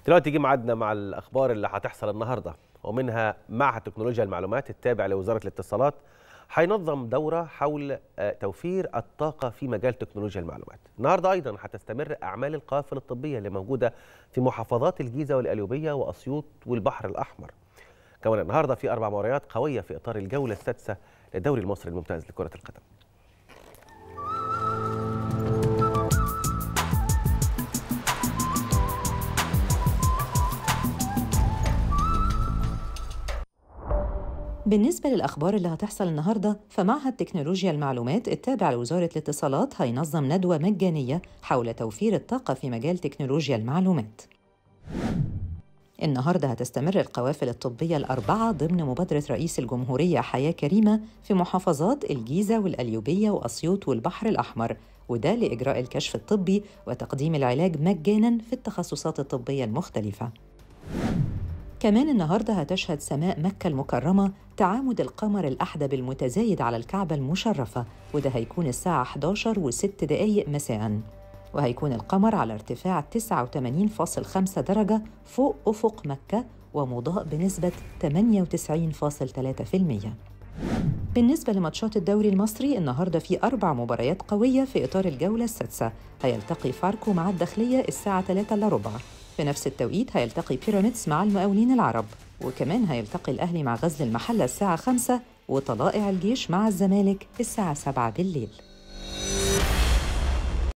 دلوقتي جه ميعادنا مع الاخبار اللي هتحصل النهارده ومنها معهد تكنولوجيا المعلومات التابع لوزاره الاتصالات هينظم دوره حول آه، توفير الطاقه في مجال تكنولوجيا المعلومات. النهارده ايضا هتستمر اعمال القوافل الطبيه اللي موجوده في محافظات الجيزه والقليوبيه واسيوط والبحر الاحمر. كمان النهارده في اربع مباريات قويه في اطار الجوله السادسه للدوري المصري الممتاز لكره القدم. بالنسبة للأخبار اللي هتحصل النهاردة فمعهد تكنولوجيا المعلومات التابع لوزارة الاتصالات هينظم ندوة مجانية حول توفير الطاقة في مجال تكنولوجيا المعلومات النهارده هتستمر القوافل الطبية الأربعة ضمن مبادرة رئيس الجمهورية حياة كريمة في محافظات الجيزة والقليوبية وأسيوط والبحر الأحمر وده لإجراء الكشف الطبي وتقديم العلاج مجاناً في التخصصات الطبية المختلفة كمان النهارده هتشهد سماء مكة المكرمة تعامد القمر الأحدب المتزايد على الكعبة المشرفة وده هيكون الساعة 11 و6 دقايق مساءً وهيكون القمر على ارتفاع 89.5 درجة فوق أفق مكة ومضاء بنسبة 98.3%. بالنسبة لماتشات الدوري المصري النهاردة في أربع مباريات قوية في إطار الجولة السادسة هيلتقي فاركو مع الداخلية الساعة 3 إلا ربع في نفس التوقيت هيلتقي بيراميدز مع المقاولين العرب وكمان هيلتقي الأهلي مع غزل المحلة الساعة 5 وطلائع الجيش مع الزمالك الساعة 7 بالليل